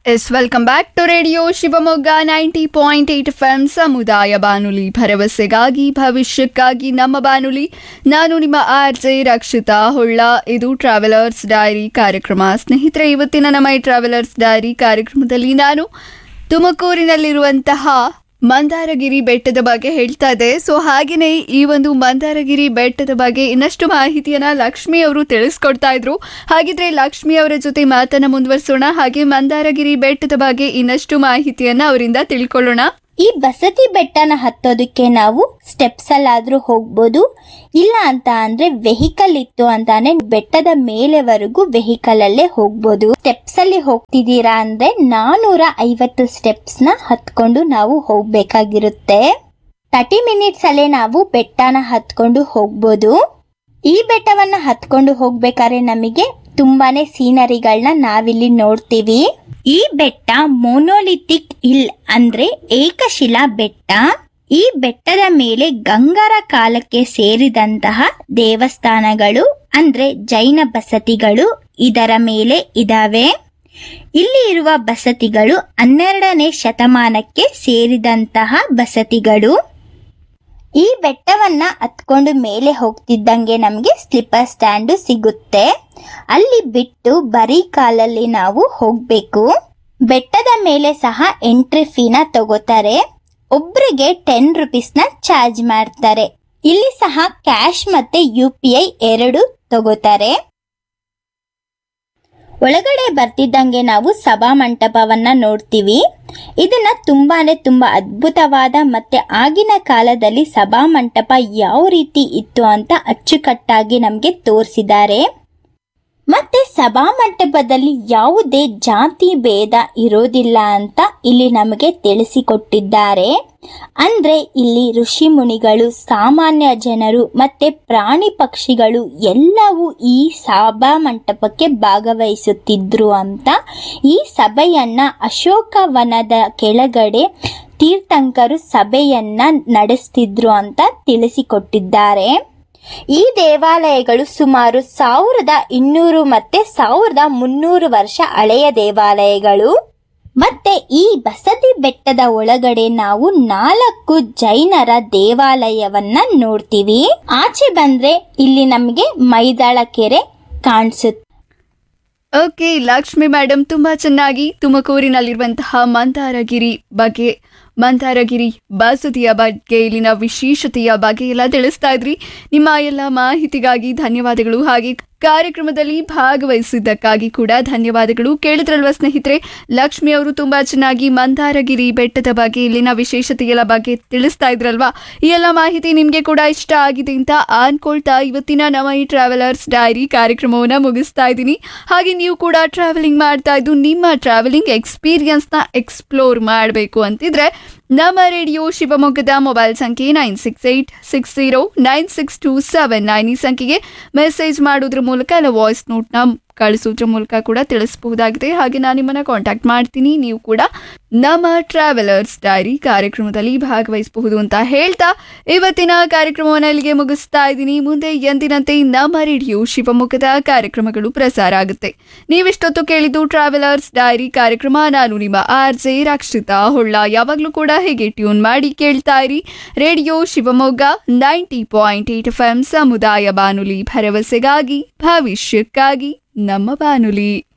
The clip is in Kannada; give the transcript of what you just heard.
S welcome back to radio Shivamogga ninety point eight F M ಸಮುದಾಯ ಬಾನುಲಿ ಭರವಸೆಗಾಗಿ ಭವಿಷ್ಯಕ್ಕಾಗಿ ನಮ್ಮ ಬಾನುಲಿ ನಾನು ನಿಮ್ಮ ಆರ್ ಜೆ ರಕ್ಷಿತಾ ಹೊಳ್ಳ ಇದು ಟ್ರಾವೆಲರ್ಸ್ ಡೈರಿ ಕಾರ್ಯಕ್ರಮ ಸ್ನೇಹಿತರೆ ಇವತ್ತಿನ ನಮ್ಮ ಈ ಟ್ರಾವೆಲರ್ಸ್ ಡೈರಿ ಕಾರ್ಯಕ್ರಮದಲ್ಲಿ ನಾನು ತುಮಕೂರಿನಲ್ಲಿರುವಂತಹ ಮಂದಾರಗಿರಿ ಬೆಟ್ಟದ ಬಗ್ಗೆ ಹೇಳ್ತಾ ಇದೆ ಸೊ ಹಾಗೆಯೇ ಈ ಒಂದು ಮಂದಾರಗಿರಿ ಬೆಟ್ಟದ ಬಗ್ಗೆ ಇನ್ನಷ್ಟು ಮಾಹಿತಿಯನ್ನ ಲಕ್ಷ್ಮಿ ಅವರು ತಿಳಿಸ್ಕೊಡ್ತಾ ಇದ್ರು ಹಾಗಿದ್ರೆ ಲಕ್ಷ್ಮಿ ಅವರ ಜೊತೆ ಮಾತನ್ನ ಮುಂದುವರಿಸೋಣ ಹಾಗೆ ಮಂದಾರಗಿರಿ ಬೆಟ್ಟದ ಬಗ್ಗೆ ಇನ್ನಷ್ಟು ಮಾಹಿತಿಯನ್ನ ಅವರಿಂದ ತಿಳ್ಕೊಳ್ಳೋಣ ಈ ಬಸತಿ ಬೆಟ್ಟನ ಹತ್ತೋದಕ್ಕೆ ನಾವು ಸ್ಟೆಪ್ಸ್ ಅಲ್ಲಾದ್ರೂ ಹೋಗ್ಬೋದು ಇಲ್ಲ ಅಂತ ಅಂದ್ರೆ ವೆಹಿಕಲ್ ಇತ್ತು ಅಂತಾನೆ ಬೆಟ್ಟದ ಮೇಲೆವರೆಗೂ ವೆಹಿಕಲ್ ಅಲ್ಲೇ ಹೋಗ್ಬೋದು ಸ್ಟೆಪ್ಸ್ ಅಲ್ಲಿ ಹೋಗ್ತಿದ್ದೀರಾ ಅಂದ್ರೆ ನಾನೂರ ಐವತ್ತು ಸ್ಟೆಪ್ಸ್ ನ ಹತ್ಕೊಂಡು ನಾವು ಹೋಗ್ಬೇಕಾಗಿರುತ್ತೆ ತರ್ಟಿ ಮಿನಿಟ್ಸ್ ಅಲ್ಲೇ ನಾವು ಬೆಟ್ಟನ ಹತ್ಕೊಂಡು ಹೋಗ್ಬೋದು ಈ ಬೆಟ್ಟವನ್ನ ಹತ್ಕೊಂಡು ಹೋಗ್ಬೇಕಾದ್ರೆ ನಮಗೆ ತುಂಬಾನೇ ಸೀನರಿಗಳನ್ನ ನಾವಿಲ್ಲಿ ನೋಡ್ತೀವಿ ಈ ಬೆಟ್ಟ ಮೊನೋಲಿಥಿಕ್ ಹಿಲ್ ಅಂದ್ರೆ ಏಕಶಿಲಾ ಬೆಟ್ಟ ಈ ಬೆಟ್ಟದ ಮೇಲೆ ಗಂಗರ ಕಾಲಕ್ಕೆ ಸೇರಿದಂತಹ ದೇವಸ್ಥಾನಗಳು ಅಂದ್ರೆ ಜೈನ ಬಸತಿಗಳು ಇದರ ಮೇಲೆ ಇದಾವೆ ಇಲ್ಲಿ ಇರುವ ಬಸತಿಗಳು ಹನ್ನೆರಡನೇ ಶತಮಾನಕ್ಕೆ ಸೇರಿದಂತಹ ಬಸತಿಗಳು ಈ ಬೆಟ್ಟವನ್ನ ಹತ್ಕೊಂಡು ಮೇಲೆ ಹೋಗ್ತಿದ್ದಂಗೆ ನಮಗೆ ಸ್ಲಿಪ್ಪರ್ ಸ್ಟ್ಯಾಂಡು ಸಿಗುತ್ತೆ ಅಲ್ಲಿ ಬಿಟ್ಟು ಬರೀ ಕಾಲಲ್ಲಿ ನಾವು ಹೋಗ್ಬೇಕು ಬೆಟ್ಟದ ಮೇಲೆ ಸಹ ಎಂಟ್ರಿ ಫೀನ ತಗೋತಾರೆ ಒಬ್ರಿಗೆ ಟೆನ್ ರುಪೀಸ್ನ ಚಾರ್ಜ್ ಮಾಡ್ತಾರೆ ಇಲ್ಲಿ ಸಹ ಕ್ಯಾಶ್ ಮತ್ತೆ ಯು ಪಿ ಐ ಎರಡು ತಗೋತಾರೆ ಒಳಗಡೆ ಬರ್ತಿದ್ದಂಗೆ ನಾವು ಸಭಾ ಮಂಟಪವನ್ನ ನೋಡ್ತೀವಿ ಇದನ್ನ ತುಂಬಾನೇ ತುಂಬಾ ಅದ್ಭುತವಾದ ಮತ್ತೆ ಆಗಿನ ಕಾಲದಲ್ಲಿ ಸಭಾ ಮಂಟಪ ಯಾವ ರೀತಿ ಇತ್ತು ಅಂತ ಅಚ್ಚುಕಟ್ಟಾಗಿ ನಮಗೆ ತೋರಿಸಿದ್ದಾರೆ ಮತ್ತೆ ಸಭಾ ಮಂಟಪದಲ್ಲಿ ಯಾವುದೇ ಜಾತಿ ಭೇದ ಇರೋದಿಲ್ಲ ಅಂತ ಇಲ್ಲಿ ನಮಗೆ ತಿಳಿಸಿಕೊಟ್ಟಿದ್ದಾರೆ ಅಂದ್ರೆ ಇಲ್ಲಿ ಋಷಿ ಮುನಿಗಳು ಸಾಮಾನ್ಯ ಜನರು ಮತ್ತೆ ಪ್ರಾಣಿ ಪಕ್ಷಿಗಳು ಎಲ್ಲವೂ ಈ ಸಭಾ ಮಂಟಪಕ್ಕೆ ಭಾಗವಹಿಸುತ್ತಿದ್ರು ಅಂತ ಈ ಸಭೆಯನ್ನ ಅಶೋಕವನದ ಕೆಳಗಡೆ ತೀರ್ಥಂಕರು ಸಭೆಯನ್ನ ನಡೆಸ್ತಿದ್ರು ಅಂತ ತಿಳಿಸಿಕೊಟ್ಟಿದ್ದಾರೆ ಈ ದೇವಾಲಯಗಳು ಸುಮಾರು ಸಾವಿರದ ಇನ್ನೂರು ಮತ್ತೆ ಸಾವಿರದ ಮುನ್ನೂರು ವರ್ಷ ಹಳೆಯ ದೇವಾಲಯಗಳು ಮತ್ತೆ ಈ ಬಸದಿ ಬೆಟ್ಟದ ಒಳಗಡೆ ನಾವು ನಾಲ್ಕು ಜೈನರ ದೇವಾಲಯವನ್ನ ನೋಡ್ತೀವಿ ಆಚೆ ಬಂದ್ರೆ ಇಲ್ಲಿ ನಮಗೆ ಮೈದಾಳ ಕೆರೆ ಕಾಣಿಸುತ್ತೆ ಓಕೆ ಲಕ್ಷ್ಮಿ ಮೇಡಮ್ ತುಂಬಾ ಚೆನ್ನಾಗಿ ತುಮಕೂರಿನಲ್ಲಿರುವಂತಹ ಮಂದಾರಗಿರಿ ಬಗ್ಗೆ ಮಂದಾರಗಿರಿ ಬಸದಿಯ ಬಗ್ಗೆ ಇಲ್ಲಿನ ವಿಶೇಷತೆಯ ಬಗ್ಗೆ ಎಲ್ಲ ತಿಳಿಸ್ತಾ ಇದ್ರಿ ನಿಮ್ಮ ಎಲ್ಲ ಮಾಹಿತಿಗಾಗಿ ಧನ್ಯವಾದಗಳು ಹಾಗೆ ಕಾರ್ಯಕ್ರಮದಲ್ಲಿ ಭಾಗವಹಿಸಿದ್ದಕ್ಕಾಗಿ ಕೂಡ ಧನ್ಯವಾದಗಳು ಕೇಳಿದ್ರಲ್ವ ಸ್ನೇಹಿತರೆ ಲಕ್ಷ್ಮಿ ಅವರು ತುಂಬಾ ಚೆನ್ನಾಗಿ ಮಂದಾರಗಿರಿ ಬೆಟ್ಟದ ಬಗ್ಗೆ ಇಲ್ಲಿನ ವಿಶೇಷತೆಗಳ ಬಗ್ಗೆ ತಿಳಿಸ್ತಾ ಇದ್ರಲ್ವಾ ಈ ಎಲ್ಲ ಮಾಹಿತಿ ನಿಮಗೆ ಕೂಡ ಇಷ್ಟ ಆಗಿದೆ ಅಂತ ಅನ್ಕೊಳ್ತಾ ಇವತ್ತಿನ ನಮ್ಮ ಈ ಟ್ರಾವೆಲರ್ಸ್ ಡೈರಿ ಕಾರ್ಯಕ್ರಮವನ್ನು ಮುಗಿಸ್ತಾ ಇದ್ದೀನಿ ಹಾಗೆ ನೀವು ಕೂಡ ಟ್ರಾವೆಲಿಂಗ್ ಮಾಡ್ತಾ ಇದ್ದು ನಿಮ್ಮ ಟ್ರಾವೆಲಿಂಗ್ ಎಕ್ಸ್ಪೀರಿಯನ್ಸ್ನ ಎಕ್ಸ್ಪ್ಲೋರ್ ಮಾಡಬೇಕು ಅಂತಿದ್ರೆ ನಮ್ಮ ರೇಡಿಯೋ ಶಿವಮೊಗ್ಗದ ಮೊಬೈಲ್ ಸಂಖ್ಯೆ nine six eight six zero nine six two seven nine ಈ ಸಂಖ್ಯೆಗೆ ಮೆಸೇಜ್ ಮಾಡೋದ್ರ ಮೂಲಕ ಇಲ್ಲ ವಾಯ್ಸ್ ನೋಟ್ನ ಕಳಿಸೋದ್ರ ಮೂಲಕ ಕೂಡ ತಿಳಿಸಬಹುದಾಗಿದೆ ಹಾಗೆ ನಾನು ನಿಮ್ಮನ್ನ ಕಾಂಟ್ಯಾಕ್ಟ್ ಮಾಡ್ತೀನಿ ನೀವು ಕೂಡ ನಮ್ಮ ಟ್ರಾವೆಲರ್ಸ್ ಡೈರಿ ಕಾರ್ಯಕ್ರಮದಲ್ಲಿ ಭಾಗವಹಿಸಬಹುದು ಅಂತ ಹೇಳ್ತಾ ಇವತ್ತಿನ ಕಾರ್ಯಕ್ರಮವನ್ನು ಇಲ್ಲಿಗೆ ಮುಗಿಸ್ತಾ ಇದ್ದೀನಿ ಮುಂದೆ ಎಂದಿನಂತೆ ನಮ್ಮ ರೇಡಿಯೋ ಶಿವಮೊಗ್ಗದ ಕಾರ್ಯಕ್ರಮಗಳು ಪ್ರಸಾರ ಆಗುತ್ತೆ ನೀವಿಷ್ಟೊತ್ತು ಕೇಳಿದ್ದು ಟ್ರಾವೆಲರ್ಸ್ ಡೈರಿ ಕಾರ್ಯಕ್ರಮ ನಾನು ನಿಮ್ಮ ಆರ್ ಜೆ ರಕ್ಷಿತಾ ಹೊಳ್ಳ ಯಾವಾಗಲೂ ಕೂಡ ಹೇಗೆ ಟ್ಯೂನ್ ಮಾಡಿ ಕೇಳ್ತಾ ಇರಿ radio Shivamogga ninety point eight F M ಸಮುದಾಯ ಬಾನುಲಿ ಭರವಸೆಗಾಗಿ ಭವಿಷ್ಯಕ್ಕಾಗಿ ನಮ್ಮ ಬಾನುಲಿ